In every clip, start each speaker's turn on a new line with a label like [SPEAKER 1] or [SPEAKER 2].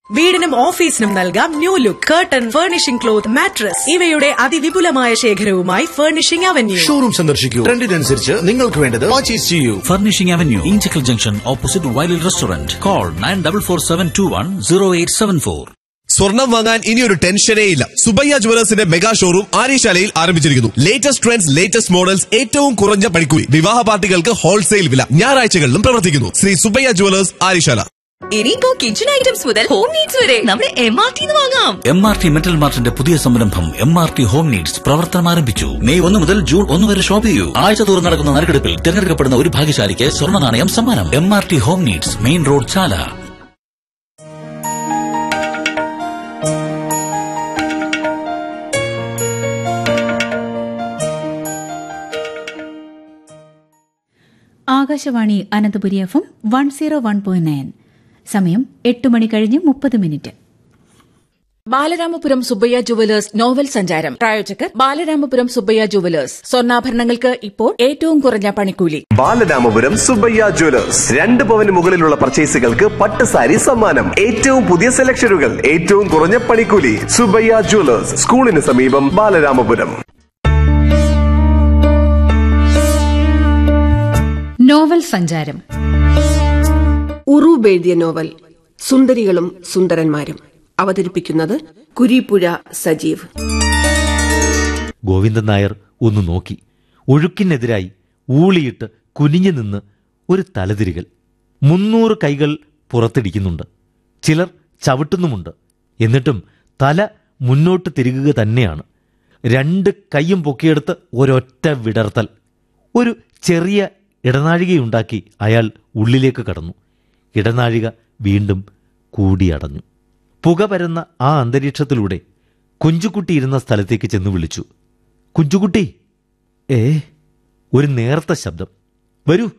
[SPEAKER 1] വീടിനും ഓഫീസിനും നൽകാം new look curtain furnishing cloth mattress ഇവയുടെ അതിവിപുലമായ ശേഖരവുമായി ഫർണിഷിംഗ് അവന്യൂ
[SPEAKER 2] ഷോറൂം സന്ദർശിക്കൂ ട്രെൻഡിനനുസരിച്ച് നിങ്ങൾക്ക് വേണ്ടത് പർച്ചേസ് ചെയ്യൂ
[SPEAKER 3] Furnishing Avenue, Inchicle Junction, opposite Wiley Restaurant. Call 9447210874.
[SPEAKER 4] സ്വർണം വാങ്ങാൻ ഇനിയൊരു ടെൻഷനേ ഇല്ല സുബയ്യ ജുവലേഴ്സിന്റെ മെഗാ ഷോറൂം ആര്യശാലയിൽ ആരംഭിച്ചിരിക്കുന്നു ലേറ്റസ്റ്റ് ട്രെൻഡ്സ് ലേറ്റസ്റ്റ് മോഡൽസ് ഏറ്റവും കുറഞ്ഞ പണിക്കൂലി വിവാഹ പാർട്ടികൾക്ക് ഹോൾസെയിൽ വില ഞായറാഴ്ചകളിലും പ്രവർത്തിക്കുന്നു ശ്രീ സുബയ്യ ജുവലേഴ്സ് ആര്യശാല
[SPEAKER 5] ഇനിയിപ്പോ കിച്ചൺ ഐറ്റംസ് മുതൽ ഹോം നീഡ്സ് വരെ നമ്മുടെ എം ആർ ടി വാങ്ങാം
[SPEAKER 3] എം ആർ ടി മെറ്റൽ മാർട്ടിന്റെ പുതിയ സംരംഭം M R T home needs പ്രവർത്തനം ആരംഭിച്ചു മെയ് ഒന്ന് മുതൽ ജൂൺ ഒന്ന് വരെ ഷോപ്പ് ചെയ്യൂ ആഴ്ച തോറും നടക്കുന്ന നറുക്കെടുപ്പിൽ തിരഞ്ഞെടുക്കപ്പെടുന്ന ഒരു ഭാഗ്യശാലിക്ക് സ്വർണ്ണ നാണയം സമ്മാനം M R T home needs main road Chala
[SPEAKER 6] Akashvani Ananthapuri F M one zero one point nine സമയം എട്ട് മണി കഴിഞ്ഞ് മുപ്പത് minute
[SPEAKER 7] Balaramapuram Subbaiah jewellers novel സഞ്ചാരം പ്രായോജകർ ബാലരാമപുരം സുബ്ബയ്യ ജുവലേഴ്സ് സ്വർണ്ണാഭരണങ്ങൾക്ക് ഇപ്പോൾ ഏറ്റവും കുറഞ്ഞ പണിക്കൂലി
[SPEAKER 8] ബാലരാമപുരം സുബയ്യ ജ്വല്ലേഴ്സ് രണ്ട് പവന് മുകളിലുള്ള പർച്ചേസുകൾക്ക് പട്ട് സാരി സമ്മാനം ഏറ്റവും പുതിയ സെലക്ഷനുകൾ ഏറ്റവും കുറഞ്ഞ പണിക്കൂലി സുബയ്യ ജ്വല്ലേഴ്സ് സ്കൂളിന് സമീപം ബാലരാമപുരം
[SPEAKER 9] നോവൽ സഞ്ചാരം
[SPEAKER 10] ഉറൂബ് എഴുതിയ നോവൽ സുന്ദരികളും സുന്ദരന്മാരും അവതരിപ്പിക്കുന്നത് കുരീപ്പുഴ സജീവ്
[SPEAKER 11] ഗോവിന്ദൻ നായർ ഒന്ന് നോക്കി ഒഴുക്കിനെതിരായി ഊളിയിട്ട് കുനിഞ്ഞു നിന്ന് ഒരു തലതിരികൽ മുന്നൂറ് കൈകൾ പുറത്തിടിക്കുന്നുണ്ട് ചിലർ ചവിട്ടുന്നുമുണ്ട് എന്നിട്ടും തല മുന്നോട്ട് തിരികുക തന്നെയാണ് രണ്ട് കൈയും പൊക്കിയെടുത്ത് ഒരൊറ്റ വിടർത്തൽ ഒരു ചെറിയ ഇടനാഴികയുണ്ടാക്കി അയാൾ ഉള്ളിലേക്ക് കടന്നു ഇടനാഴിക വീണ്ടും കൂടിയടഞ്ഞു പുക പരന്ന ആ അന്തരീക്ഷത്തിലൂടെ കുഞ്ചുകുട്ടി ഇരുന്ന സ്ഥലത്തേക്ക് ചെന്ന് വിളിച്ചു കുഞ്ചുകുട്ടി ഏ ഒരു നേർത്ത ശബ്ദം വരൂ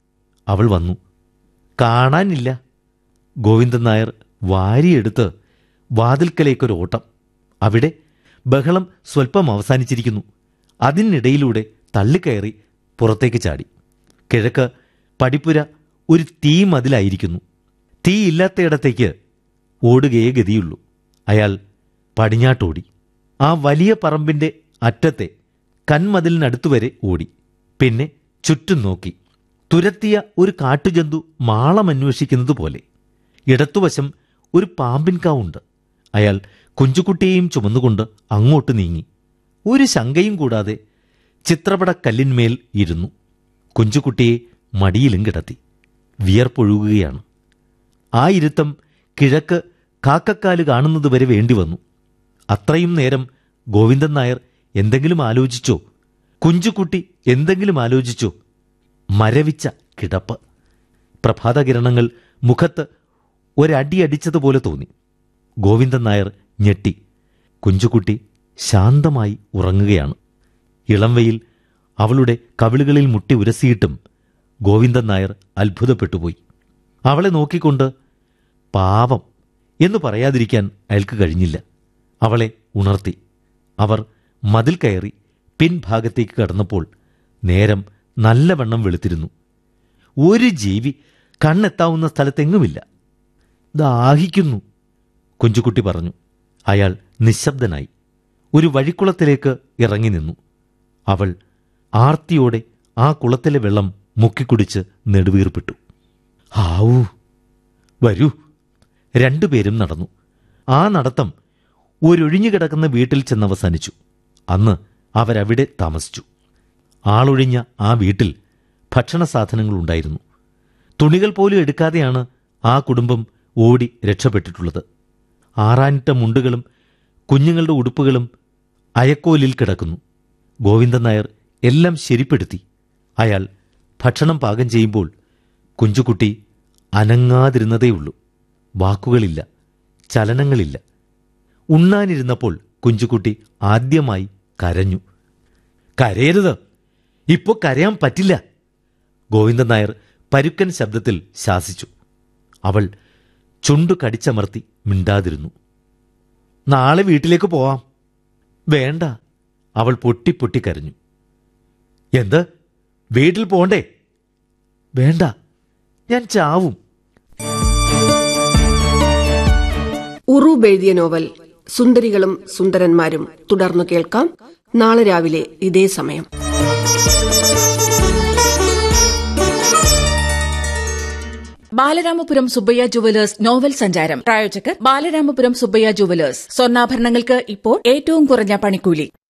[SPEAKER 11] അവൾ വന്നു കാണാനില്ല ഗോവിന്ദൻ നായർ വാരിയെടുത്ത് വാതിൽക്കലേക്കൊരു ഓട്ടം അവിടെ ബഹളം സ്വൽപ്പം അവസാനിച്ചിരിക്കുന്നു അതിനിടയിലൂടെ തള്ളിക്കയറി പുറത്തേക്ക് ചാടി കിഴക്ക് പടിപ്പുര ഒരു തീ മതിലായിരിക്കുന്നു തീ ഇല്ലാത്തയിടത്തേക്ക് ഓടുകയേ ഗതിയുള്ളൂ അയാൾ പടിഞ്ഞാട്ടോടി ആ വലിയ പറമ്പിന്റെ അറ്റത്തെ കന്മതിലിനടുത്തുവരെ ഓടി പിന്നെ ചുറ്റും നോക്കി തുരത്തിയ ഒരു കാട്ടുജന്തു മാളമന്വേഷിക്കുന്നത് പോലെ ഇടത്തുവശം ഒരു പാമ്പിൻകാവുണ്ട് അയാൾ കുഞ്ചുകുട്ടിയെയും ചുമന്നുകൊണ്ട് അങ്ങോട്ട് നീങ്ങി ഒരു ശങ്കയും കൂടാതെ ചിത്രപടക്കല്ലിന്മേൽ ഇരുന്നു കുഞ്ചുകുട്ടിയെ മടിയിലും കിടത്തി വിയർപ്പൊഴുകുകയാണ് ആ ഇരുത്തം കിഴക്ക് കാക്കക്കാല് കാണുന്നതുവരെ വേണ്ടിവന്നു അത്രയും നേരം ഗോവിന്ദൻ നായർ എന്തെങ്കിലും ആലോചിച്ചോ കുഞ്ചുകുട്ടി എന്തെങ്കിലും ആലോചിച്ചോ മരവിച്ച കിടപ്പ് പ്രഭാതകിരണങ്ങൾ മുഖത്ത് ഒരടി അടിച്ചതുപോലെ തോന്നി ഗോവിന്ദൻ നായർ ഞെട്ടി കുഞ്ചുകുട്ടി ശാന്തമായി ഉറങ്ങുകയാണ് ഇളംവയിൽ അവളുടെ കവിളുകളിൽ മുട്ടി ഉരസിയിട്ടും ഗോവിന്ദൻ നായർ അത്ഭുതപ്പെട്ടുപോയി അവളെ നോക്കിക്കൊണ്ട് പാവം എന്ന് പറയാതിരിക്കാൻ അയാൾക്ക് കഴിഞ്ഞില്ല അവളെ ഉണർത്തി അവർ മതിൽ കയറി പിൻഭാഗത്തേക്ക് കടന്നപ്പോൾ നേരം നല്ലവണ്ണം വെളുത്തിരുന്നു ഒരു ജീവി കണ്ണെത്താവുന്ന സ്ഥലത്തെങ്ങുമില്ല ദാഹിക്കുന്നു കുഞ്ചുകുട്ടി പറഞ്ഞു അയാൾ നിശബ്ദനായി ഒരു വഴിക്കുളത്തിലേക്ക് ഇറങ്ങി നിന്നു അവൾ ആർത്തിയോടെ ആ കുളത്തിലെ വെള്ളം മുക്കിക്കുടിച്ച് നെടുവീർപ്പിട്ടു ഹാവൂ വരൂ രണ്ടുപേരും നടന്നു ആ നടത്തം ഒരൊഴിഞ്ഞു കിടക്കുന്ന വീട്ടിൽ ചെന്നവസാനിച്ചു അന്ന് അവരവിടെ താമസിച്ചു ആളൊഴിഞ്ഞ ആ വീട്ടിൽ ഭക്ഷണ സാധനങ്ങളുണ്ടായിരുന്നു തുണികൾ പോലും എടുക്കാതെയാണ് ആ കുടുംബം ഓടി രക്ഷപ്പെട്ടിട്ടുള്ളത് ആറാനിട്ട മുണ്ടുകളും കുഞ്ഞുങ്ങളുടെ ഉടുപ്പുകളും അയക്കോലിൽ കിടക്കുന്നു ഗോവിന്ദൻ നായർ എല്ലാം ശരിപ്പെടുത്തി അയാൾ ഭക്ഷണം പാകം ചെയ്യുമ്പോൾ കുഞ്ചുകുട്ടി അനങ്ങാതിരുന്നതേയുള്ളൂ വാക്കുകളില്ല ചലനങ്ങളില്ല ഉണ്ണാനിരുന്നപ്പോൾ കുഞ്ചുകുട്ടി ആദ്യമായി കരഞ്ഞു കരയരുത് ഇപ്പോ കരയാൻ പറ്റില്ല ഗോവിന്ദൻ നായർ പരുക്കൻ ശബ്ദത്തിൽ ശാസിച്ചു അവൾ ചുണ്ടു കടിച്ചമർത്തി മിണ്ടാതിരുന്നു നാളെ വീട്ടിലേക്ക് പോവാം വേണ്ട അവൾ പൊട്ടി പൊട്ടി കരഞ്ഞു എന്ത് വീട്ടിൽ പോണ്ടേ വേണ്ട ഞാൻ ചാവും
[SPEAKER 10] ഉറൂബ് എഴുതിയ നോവൽ സുന്ദരികളും സുന്ദരന്മാരും തുടർന്നു കേൾക്കാം നാളെ രാവിലെ ഇതേ സമയം
[SPEAKER 7] ബാലരാമപുരം സുബ്ബയ്യ ജുവലേഴ്സ് നോവൽ സഞ്ചാരം പ്രായോജകർ ബാലരാമപുരം സുബ്ബയ്യ ജുവലേഴ്സ് സ്വർണ്ണാഭരണങ്ങൾക്ക് ഇപ്പോൾ ഏറ്റവും കുറഞ്ഞ പണിക്കൂലി